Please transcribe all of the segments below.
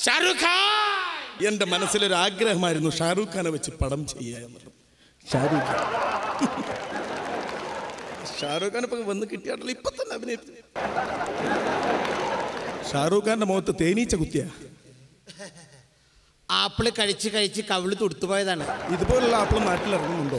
ഷാരൂഖ് ഖാൻ എന്റെ മനസ്സിലൊരു ആഗ്രഹമായിരുന്നു ഷാറൂഖ് ഖാനെ വെച്ച് പടം ചെയ്യുക എന്നുള്ളത് ഷാരൂഖ് ഖാൻ ഷാറൂഖ് ഖാൻ ഇപ്പൊ വന്ന് കിട്ടിയാട്ടല്ലോ ഇപ്പൊ തന്നെ അഭിനയിച്ചു ഷാറൂഖ് ഖാന്റെ മുഖത്ത് തേനീച്ച കുത്തിയ ആപ്പിള് കഴിച്ച് കഴിച്ച് കവിള് തുടുത്തുപോയതാണ് ഇതുപോലുള്ള ആപ്പിൾ നാട്ടിൽ ഇറങ്ങുന്നുണ്ടോ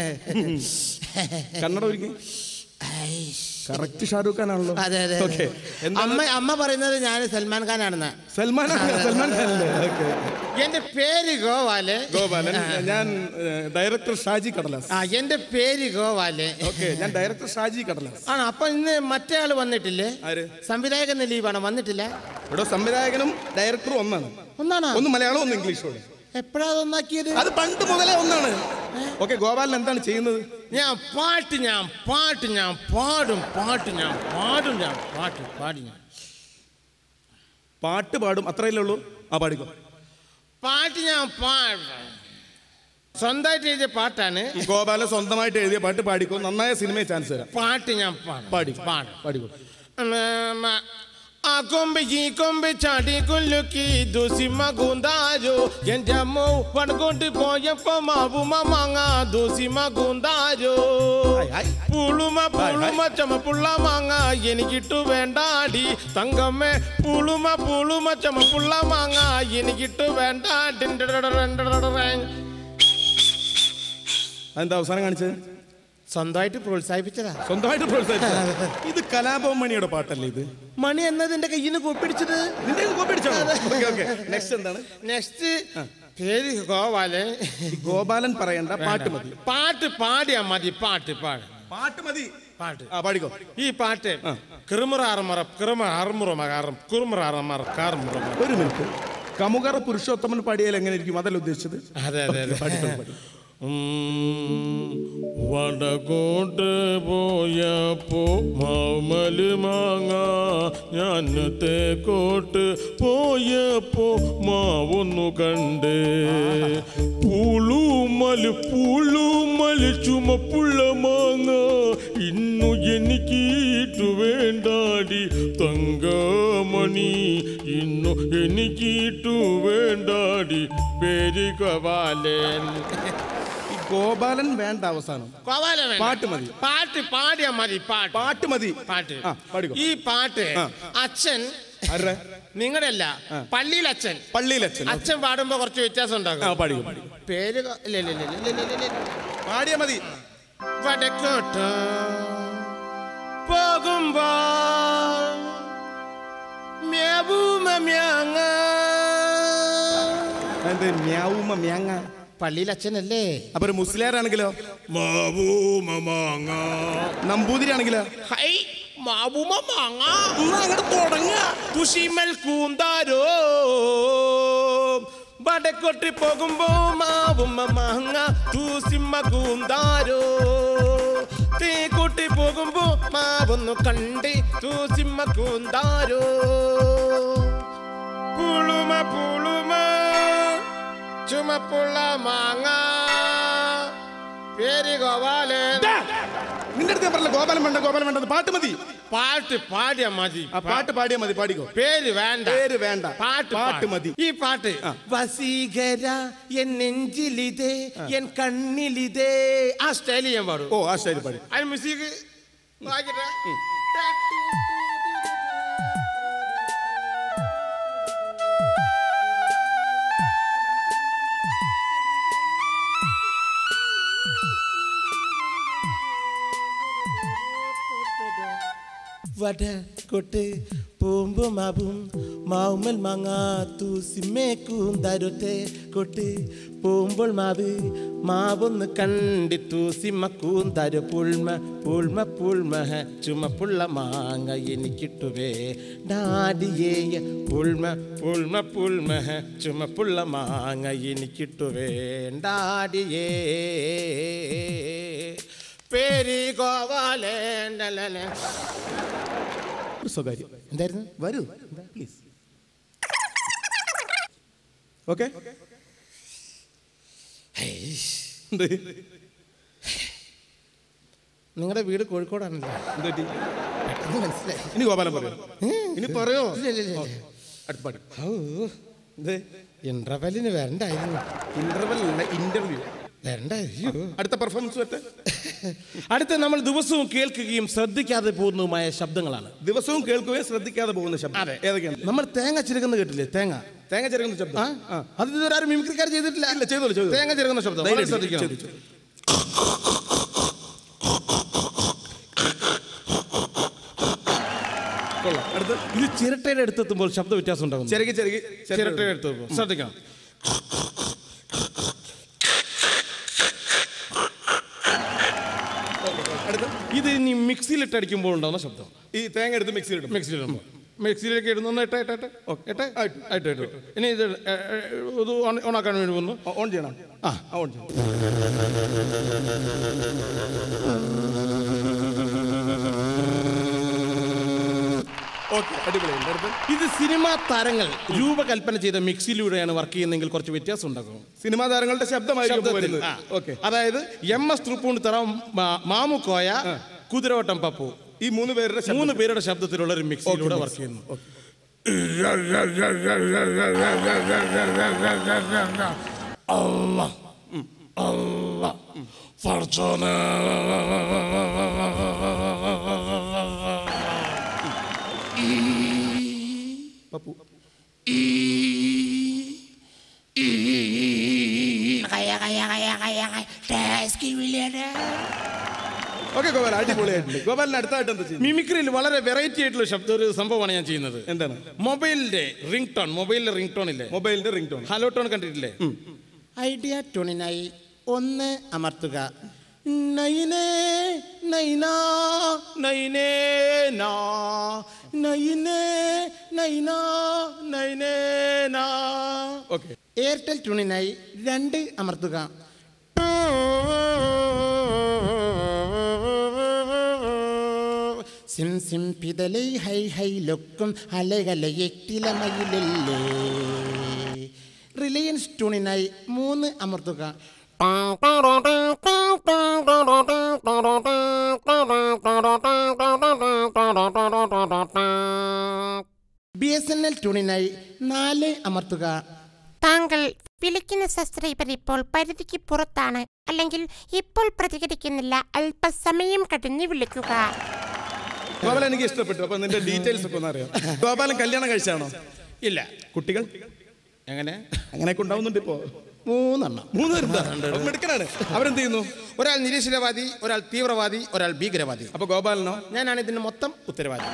കന്നഡ ഒരിക്കൽ കറക്റ്റ് ഷാറൂഖ് ഖാൻ ആണല്ലോ അതെ അതെ ഓക്കെ അമ്മ അമ്മ പറയുന്നത് ഞാൻ സൽമാൻ ഖാൻ ആണെന്ന് സൽമാൻ സൽമാൻ ഖാൻ അല്ലേ ഓക്കെ എന്റെ പേര് ഗോവാല് ഗോപാലൻ ഞാൻ ഏഹ്, ഡയറക്ടർ ഷാജി കടലാസ് ആ എന്റെ പേര് ഗോവാല് ഓക്കെ ഞാൻ ഡയറക്ടർ ഷാജി കടലാസ് ആണോ അപ്പൊ ഇന്ന് മറ്റേ ആള് വന്നിട്ടില്ലേ ആര് സംവിധായകൻ ലീവാണ് വന്നിട്ടില്ല ഇവിടെ സംവിധായകനും ഡയറക്ടറും ഒന്നാണ് ഒന്നാണോ ഒന്ന് മലയാളം ഒന്ന് ഇംഗ്ലീഷും എപ്പോഴാ ഒന്നാക്കിയത് അത് പണ്ട് മുതലേ ഒന്നാണ് ഓക്കെ ഗോപാലൻ എന്താണ് ചെയ്യുന്നത് ഞാൻ പാട്ട് ഞാൻ പാട്ട് ഞാൻ പാടും പാട്ട് ഞാൻ പാടും ഞാൻ പാട്ട് പാടി ഞാൻ പാട്ട് പാടും അത്രയല്ലേ ഉള്ളൂ ആ പാടിക്കോ പാട്ട് ഞാൻ പാടും സ്വന്തമായിട്ട് എഴുതിയ പാട്ടാണ് ഗോപാലൻ സ്വന്തമായിട്ട് എഴുതിയ പാട്ട് പാടിക്കോ നന്നായ സിനിമയെ ചാൻസ് തരാം പാട്ട് ഞാൻ പാടും പാടി പാടും പാടിക്കോ ഉം, ആ കൊമ്പ് ഈ കൊമ്പ് ചാടി കൊല്ലുക്കി ദൂസിമ ഗുന്താരോ എന്റെ അമ്മ പടകൊണ്ട് പോയപ്പോ മാവുമ മാങ്ങ ദൂസിമ ഗുന്താരോ പുളുമ പുളുമ ചമപ്പുള്ള മാങ്ങ എനിക്കിട്ടു വേണ്ടാടി തങ്കമ്മേ പുളുമ പുളുമ ചമപ്പുള്ള മാങ്ങ എനിക്കിട്ടു വേണ്ടാടി അതെന്താ അവസാനം കാണിച്ചത് സ്വന്തമായിട്ട് പ്രോത്സാഹിപ്പിച്ചതാ സ്വന്തമായിട്ട് പ്രോത്സാഹിപ്പിച്ചതാ. ഇത് കലാഭവൻ മണിയുടെ പാട്ടല്ലേ ഇത് മണി എന്നതിന്റെ കയ്യിൽ നിന്ന് കൂപ്പിടിച്ചത് നിന്റെ കോപ്പി ഓക്കെ ഓക്കെ നെക്സ്റ്റ് എന്താണ് നെക്സ്റ്റ് പേര് ഗോവാലേ ഈ ഗോപാലൻ പറയണ്ട പാട്ട് മതി പാട്ട് പാടിയാ മതി പാട്ട് പാട് പാട്ട് മതി പാട്ട് ആ പാടിക്കോ ഈ പാട്ട് കിറുമുറാറുമറ കിറുമ അറുമുറമകാറും കുറുമുറാറമറ കാറുമുറ ഒരു മിനിറ്റ് കമുകറ പുരുഷോത്തമൻ പാടിയാൽ എങ്ങനെ ഇരിക്കും അതല്ല ഉദ്ദേശിച്ചത് അതെ അതെ അതെ പാടിക്കോ പാടി വടകോട്ട് പോയപ്പോ മാമല് മാങ്ങ ഞാൻ തേക്കോട്ട് പോയപ്പോ മാവൊന്നു കണ്ട് പുളുമല് പുളുമല് ചുമപ്പുള്ള മാങ്ങ ഇന്നു എനിക്കീട്ടു വേണ്ടാടി തങ്കമണി ഇന്നു എനിക്കീട്ടു വേണ്ടാടി പേര് കവാലൻ ഈ ഗോപാലൻ വേണ്ട അവസാനം കോവാല വേണ്ട. പാട്ട് മതി. പാട്ട് പാടിയാ മതി പാട്ട് പാട്ട് മതി പാട്ട് ആ പാടിക്കോ ഈ പാട്ട് ആ. അച്ഛൻ ആരുടെ നിങ്ങളുടെ അല്ല ആ. പള്ളിയിൽ അച്ഛൻ പള്ളിയിൽ അച്ഛൻ അച്ഛൻ പാടുമ്പോ കുറച്ച് വ്യത്യാസം ആ ഉണ്ടാകും പാടിക്കോ പാടിക്കോ പേര് ക- ഇല്ല, ഇല്ല, ഇല്ല, ഇല്ല, ഇല്ല, ഇല്ല, ഇല്ല. പാടിയാ മതി വടക്കോട്ട് പോകുമ്പോ മ്യാവൂമ മ്യാങ്ങ. എന്ത് മ്യാവുമ മ്യാങ്ങ പള്ളിയിൽ അച്ഛനല്ലേ അപ്പൊ ഒരു മുസ്ലിയാരാണെങ്കിലോ മാവൂമ മാങ്ങ നമ്പൂതിരി ആണെങ്കിലോ ഹൈ മാവൂമ മാങ്ങ അങ്ങോട്ട് തുടങ്ങ തുഷിമൽ കൂന്താരോ വടക്കോട്ട് പോകുമ്പോ മാവുമ്മ മാങ്ങ തൂസിമ്മ കൂന്താരോ തേക്കൂട്ടി പോകുമ്പോ മാവൊന്നു കണ്ട് തൂസിമ്മ കൂന്താരോ പുളുമ പുളുമ ചുമപ്പുള്ള മാങ്ങ പേര് ഗോപാലൻ നിന്റെ അടുത്ത് ഞാൻ പറഞ്ഞില്ല ഗോപാലൻ വേണ്ട ഗോപാലൻ വേണ്ട പാട്ട് മതി പാട്ട് പാടിയ മതി ആ പാട്ട് പാടിയാ മതി പാടിക്കോ പേര് വേണ്ട പേര് വേണ്ട പാട്ട് പാട്ട് മതി ഈ പാട്ട് ആ. വസീകര എൻ നെഞ്ചിലിതേ എൻ കണ്ണിലിതേ ആ സ്റ്റൈൽ ഞാൻ പാടും ഓ ആ ശരി പാടി അതിന് മ്യൂസിക് വായിക്കട്ടെ വടക്കൊട്ട് പൂമ്പു മാവും മാവുമൽ മാങ്ങ തൂസിമേ കൂന്തരുത്തെ കൊട്ട് പൂമ്പോൾ മാവ് മാവൊന്ന് കണ്ടി തൂസിമ കൂന്തരു പുൾമ പുൾമ പുൾമ ചുമപ്പുള്ള മാങ്ങ എനിക്കിട്ടുവേ ഡാഡിയേ പുൾമ പുൾമ പുൾമ ചുമപ്പുള്ള മാങ്ങ എനിക്കിട്ടുവേ ഡാഡിയേ പേരി ഗോവാലേണ്ടല്ലേ ഒരു സ്വകാര്യം എന്തായിരുന്നു വരൂ പ്ലീസ് ഓക്കെ നിങ്ങളുടെ വീട് കോഴിക്കോടാണല്ലോ എന്തുപറ്റി പെട്ടെന്ന് മനസ്സിലായി ഇനി ഗോപാലൻ പറയോ ഇനി പറയോ ഇല്ല, ഇല്ല, ഇല്ല, ഇല്ല. അടുത്ത പാട്ട് ഔ, ഇത് ഇന്റർവെല്ലിന് വരണ്ടായിരുന്നു ഇന്റർവെൽ അല്ല ഇന്റർവ്യൂ വരണ്ടായിരുന്നു അടുത്ത പെർഫോമൻസ് പറ്റ അടുത്ത നമ്മൾ ദിവസവും കേൾക്കുകയും ശ്രദ്ധിക്കാതെ പോകുന്നതുമായ ശബ്ദങ്ങളാണ് ദിവസവും കേൾക്കുകയും ശ്രദ്ധിക്കാതെ പോകുന്ന ശബ്ദം ഏതൊക്കെയാണ് നമ്മൾ തേങ്ങ ചിരകുന്ന കേട്ടില്ലേ തേങ്ങ തേങ്ങ ചെറുക്കുന്ന ശബ്ദം ആ അത് ഇതുവരെ ആരും മിമിക്രിക്കാർ ചെയ്തിട്ടില്ല ഇല്ല ചെയ്തോളൂ ചെയ്തോളൂ തേങ്ങ ചിരകുന്ന ശബ്ദം വളരെ ധൈര്യം ശ്രദ്ധിക്കണം. ചെയ്തു, ചെയ്തു. കൊള്ളാം അടുത്ത് ഇത് ചിരട്ടയുടെ അടുത്തെത്തുമ്പോൾ ശബ്ദ വ്യത്യാസം ഉണ്ടാകും ചെറുകി ചെറുകി ചിരട്ടയുടെ അടുത്തെത്തുമ്പോൾ ശ്രദ്ധിക്കണം അടുത്ത് ഇത് ഇനി മിക്സിയിലിട്ട് അടിക്കുമ്പോൾ ഉണ്ടാകുന്ന ശബ്ദം ഈ തേങ്ങ എടുത്ത് മിക്സിയിൽ ഇടും മിക്സിയിലിടുമ്പോൾ മിക്സിയിലേക്ക് ഇടുന്ന ഇട്ട് ഇട്ട് ഇട്ട് ഇട്ട് ആയിട്ട് ഇട്ടു ഇനി ഇത് ഏ, ഏ, ഇത് ഓൺ ഓണാക്കാൻ വേണ്ടി വന്നു ഓൺ ചെയ്യണം ആ ആ ഓൺ ചെയ്യണം ഓക്കെ അടിപൊളി അടുത്ത് ഇത് സിനിമാ താരങ്ങൾ രൂപകൽപ്പന ചെയ്ത മിക്സിയിലൂടെയാണ് വർക്ക് ചെയ്യുന്നതെങ്കിൽ കുറച്ച് വ്യത്യാസം ഉണ്ടാകും സിനിമാ താരങ്ങളുടെ ശബ്ദമായിരിക്കും ഇപ്പോൾ ശബ്ദത്തിൽ. വരുന്നത് ആ. ഓക്കെ അതായത് എം എസ് തൃപ്പൂണിത്തറ മാ- മാമുക്കോയ കുതിരവട്ടം പപ്പു ഈ മൂന്ന് പേരുടെ ശബ്ദം മൂന്ന് പേരുടെ ശബ്ദത്തിലുള്ള ഒരു മിക്സിയിലൂടെ വർക്ക് ചെയ്യുന്നു അല്ല അല്ല പടച്ചോനെ പപ്പു ഓക്കെ ഗോപാൽ അടിപൊളിയായിട്ടുണ്ട് ഗോപാലിന് അടുത്തായിട്ട് എന്താ ചെയ്യുന്നത് മിമിക്രിയിൽ വളരെ വെറൈറ്റി ആയിട്ടുള്ള ശബ്ദ ഒരു സംഭവമാണ് ഞാൻ ചെയ്യുന്നത് എന്താണ് മൊബൈലിന്റെ റിംഗ് ടോൺ മൊബൈലിലെ റിംഗ് ടോൺ ഇല്ലേ മൊബൈലിന്റെ റിംഗ് ടോൺ ഹലോ ടോൺ കണ്ടിട്ടില്ലേ ഐഡിയ ട്യൂണിനായി ഒന്ന് അമർത്തുക നയിനേ നൈനാ നൈനേ നാ നൈനേ നൈനാ നൈനേ നാ ഓക്കെ എയർടെൽ ട്യൂണിനായി രണ്ട് അമർത്തുക സിം സിം പിതലൈ ഹൈ ഹൈ ലൊക്കും അലകലയെട്ടിലമയിലല്ലേ റിലയൻസ് ട്യൂണിനായി മൂന്ന് അമർത്തുക ബി എസ് എൻ എൽ ട്യൂണിനായി നാല് അമർത്തുക താങ്കൾ വിളിക്കുന്ന സബ്സ്ക്രൈബർ ഇപ്പോൾ പരിധിക്ക് പുറത്താണ് അല്ലെങ്കിൽ ഇപ്പോൾ പ്രതികരിക്കുന്നില്ല അല്പസമയം കഴിഞ്ഞ് വിളിക്കുക ഗോപാലൻ എനിക്ക് ഇഷ്ടപ്പെട്ടു അപ്പൊ നിന്റെ ഡീറ്റെയിൽസ് ഒക്കെ ഒന്ന് അറിയാം ഗോപാലൻ കല്യാണം കഴിച്ചാണോ ഇല്ല കുട്ടികൾ എങ്ങനെ അങ്ങനെയൊക്കെ ഉണ്ടാവുന്നുണ്ട് ഇപ്പോ മൂന്നെണ്ണം മൂന്ന് പേരുണ്ടാ അപ്പൊ മിടുക്കനാണ് അവരെന്ത് ചെയ്യുന്നു ഒരാൾ നിരീശ്വരവാദി ഒരാൾ തീവ്രവാദി ഒരാൾ ഭീകരവാദി അപ്പൊ ഗോപാലനോ ഞാനാണ് ഇതിന് മൊത്തം ഉത്തരവാദി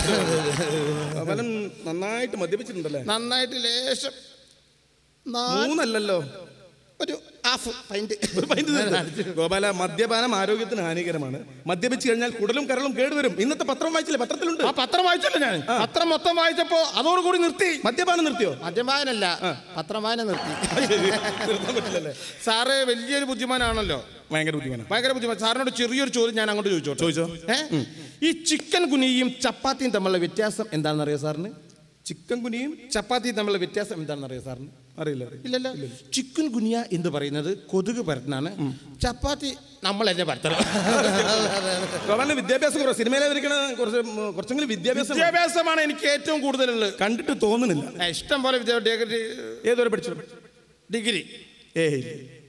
ഗോപാലൻ നന്നായിട്ട് മദ്യപിച്ചിട്ടുണ്ടല്ലേ നന്നായിട്ട് ലേശം നാ- മൂന്നല്ലല്ലോ ഒരു ഹാഫ് പൈന്റ് ഒരു pint തീർത്ത്. ഗോപാല മദ്യപാനം ആരോഗ്യത്തിന് ഹാനികരമാണ് മദ്യപിച്ച് കഴിഞ്ഞാൽ കുടലും കരളും കേടുവരും ഇന്നത്തെ പത്രം വായിച്ചില്ലേ പത്രത്തിലുണ്ട് ആ പത്രം വായിച്ചല്ലോ ഞാൻ പത്രം മൊത്തം വായിച്ചപ്പോ അതോടുകൂടി നിർത്തി മദ്യപാനം നിർത്തിയോ മദ്യപാനല്ല പത്രം വായന നിർത്തി നിർത്താൻ പറ്റില്ലല്ലേ സാറ് വലിയൊരു ബുദ്ധിമാനാണല്ലോ ഭയങ്കര ബുദ്ധിമാനം ഭയങ്കര ബുദ്ധിമാൻ സാറിനോട് ചെറിയൊരു ചോദ്യം ഞാൻ അങ്ങോട്ട് ചോദിച്ചോട്ടെ ചോദിച്ചോ ഏ? ഈ ചിക്കൻ കുനിയും ചപ്പാത്തിയും തമ്മിലുള്ള വ്യത്യാസം എന്താണെന്ന് അറിയോ സാറിന് ചിക്കൻ കുനിയും ചപ്പാത്തിയും തമ്മിലുള്ള വ്യത്യാസം എന്താണെന്ന് അറിയോ സാറിന് അറിയില്ല ഇല്ലല്ലോ ചിക്കൻ കുനിയ എന്ന് പറയുന്നത് കൊതുക് പരത്തനാണ് ചപ്പാത്തി നമ്മൾ തന്നെ പരത്തണം ഗോപാലിന് വിദ്യാഭ്യാസം കുറവ് സിനിമയിലെ ഇരിക്കണ കുറച്ച് ഉം, കുറച്ചെങ്കിലും വിദ്യാഭ്യാസം വിദ്യാഭ്യാസമാണ് എനിക്ക് ഏറ്റവും കൂടുതലുള്ളത് കണ്ടിട്ട് തോന്നുന്നില്ല ഏ, ഇഷ്ടം പോലെ വിദ്യാഭ്യാസ ഏതൊരു പഠിച്ചു ഡിഗ്രി ഏയ്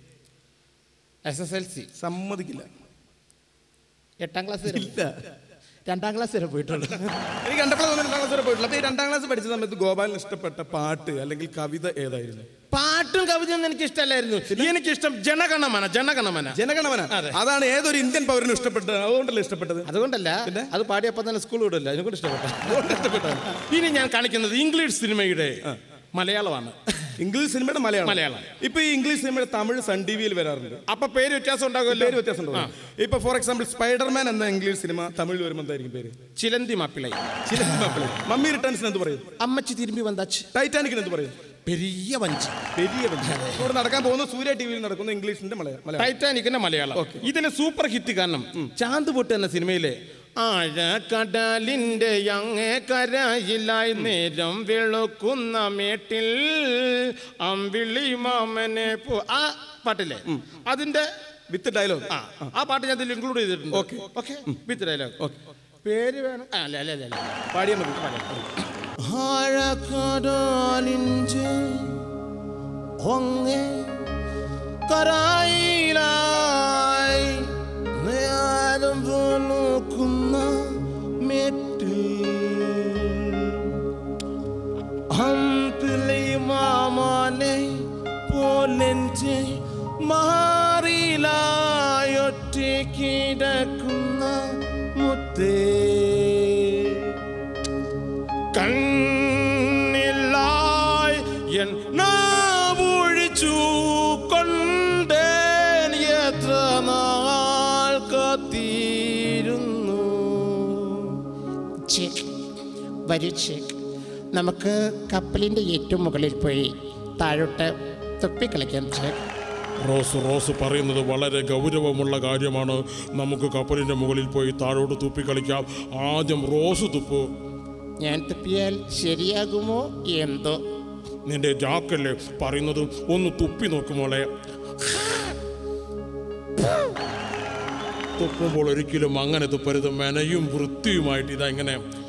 എസ് എസ് എൽ സി സമ്മതിക്കില്ല എട്ടാം ക്ലാസ് വരെ ഇല്ല രണ്ടാം ക്ലാസ് വരെ പോയിട്ടുണ്ട് എനിക്ക് കണ്ടപ്പോൾ തോന്നുന്നു രണ്ടാം ക്ലാസ് വരെ പോയിട്ടില്ല അപ്പൊ ഈ രണ്ടാം ക്ലാസ് പഠിച്ച സമയത്ത് ഗോപാലിന് ഇഷ്ടപ്പെട്ട പാട്ട് അല്ലെങ്കിൽ കവിത ഏതായിരുന്നു പാട്ടും കവിതയൊന്നും എനിക്ക് ഇഷ്ടമല്ലായിരുന്നു എനിക്കിഷ്ടം ജനഗണമന ജനഗണമന ജനഗണമന അതാണ് ഏതൊരു ഇന്ത്യൻ പൗരനും ഇഷ്ടപ്പെട്ടത് അതുകൊണ്ടല്ലേ ഇഷ്ടപ്പെട്ടത് അതുകൊണ്ടല്ല അത് പാടിയപ്പോൾ തന്നെ സ്കൂൾ വിടില്ല അതിനെക്കൊണ്ട് ഇഷ്ടപ്പെട്ട ഇനി ഞാൻ കാണിക്കുന്നത് ഇംഗ്ലീഷ് സിനിമയുടെ മലയാളമാണ് ഇംഗ്ലീഷ് സിനിമയുടെ മലയാളം മലയാളം. ഇപ്പൊ ഈ ഇംഗ്ലീഷ് സിനിമയുടെ തമിഴ് സൺ ടി വിയിൽ വരാറുണ്ട് അപ്പൊ പേര് വ്യത്യാസം ഉണ്ടാകുമല്ലോ പേര് വ്യത്യാസം ഉണ്ടോ ഇപ്പൊ ഫോർ എക്സാമ്പിൾ സ്പൈഡർമാൻ എന്ന ഇംഗ്ലീഷ് സിനിമ തമിഴിൽ വരുമ്പോൾ എന്തായിരിക്കും പേര് ചിലന്തി മാപ്പിളை ചില മാപ്പിള മമ്മി റിട്ടേൺസിന് എന്ത് പറയും അമ്മച്ചി തിരുമ്പി വந்தாച്ച് ടൈറ്റാനിക്കിന് എന്ത് പറയും പെരിയ വഞ്ചി പെരിയ ബന്ധം. ഇവിടെ നടക്കാൻ പോകുന്ന സൂര്യ ടി വിയിൽ നടക്കുന്ന ഇംഗ്ലീഷിന്റെ മലയാളം മലയാളം ടൈറ്റാനിക്കിന്റെ മലയാളം ഇതിന് സൂപ്പർ ഹിറ്റ് കാരണം ചാന്ത് പൊട്ട് എന്ന സിനിമയിലെ ആഴക്കടലിന്റെ അങ്ങേ കരയിലായി നേരം വെളുക്കുന്ന മേട്ടിൽ അമ്പിളി മാമനെ പോ ആ പാട്ടില്ലേ അതിന്റെ വിത്ത് ഡയലോഗ് ആ ആ പാട്ട് ഞാൻ ഇതിൽ ഇൻക്ലൂഡ് ചെയ്തിട്ടുണ്ട് Okay. ഓക്കെ വിത്ത് ഡയലോഗ് പേര് വേണം ആ, അല്ല അല്ല അല്ല അല്ല പാടിയാൽ മതി ആഴക്കടലിൻ്റെ ഒങ്ങേ കരായിലായി നേരം നോക്കുന്ന മെട്ടിൽ ഹംപിളി മാമാനെ പോലെൻ്റെ മാറിലായൊറ്റ കിടക്കുന്ന മുത്തേ കണ്ണിലായി എൻ നാവൊഴിച്ചു കൊണ്ടേൻ എത്ര നാൾ കാത്തിരുന്നു ചെക്ക് വരൂ ചെക്ക് നമുക്ക് കപ്പലിൻ്റെ ഏറ്റവും മുകളിൽ പോയി താഴോട്ട് തുപ്പിക്കളിക്കാം ചെക്ക് റോസ് റോസ് പറയുന്നത് വളരെ ഗൗരവമുള്ള കാര്യമാണ് നമുക്ക് കപ്പലിന്റെ മുകളിൽ പോയി താഴോട്ട് തുപ്പിക്കളിക്കാം ആദ്യം റോസ് തുപ്പ് ഞാൻ തുപ്പിയാൽ ശരിയാകുമോ എന്തോ നിന്റെ ജാക്കല്ലേ പറയുന്നത് ഒന്ന് തുപ്പി നോക്കുമോളെ തുപ്പുമ്പോൾ ഒരിക്കലും അങ്ങനെ തുപ്പരുത് മെനയും വൃത്തിയുമായിട്ട് ഇതാ ഇങ്ങനെ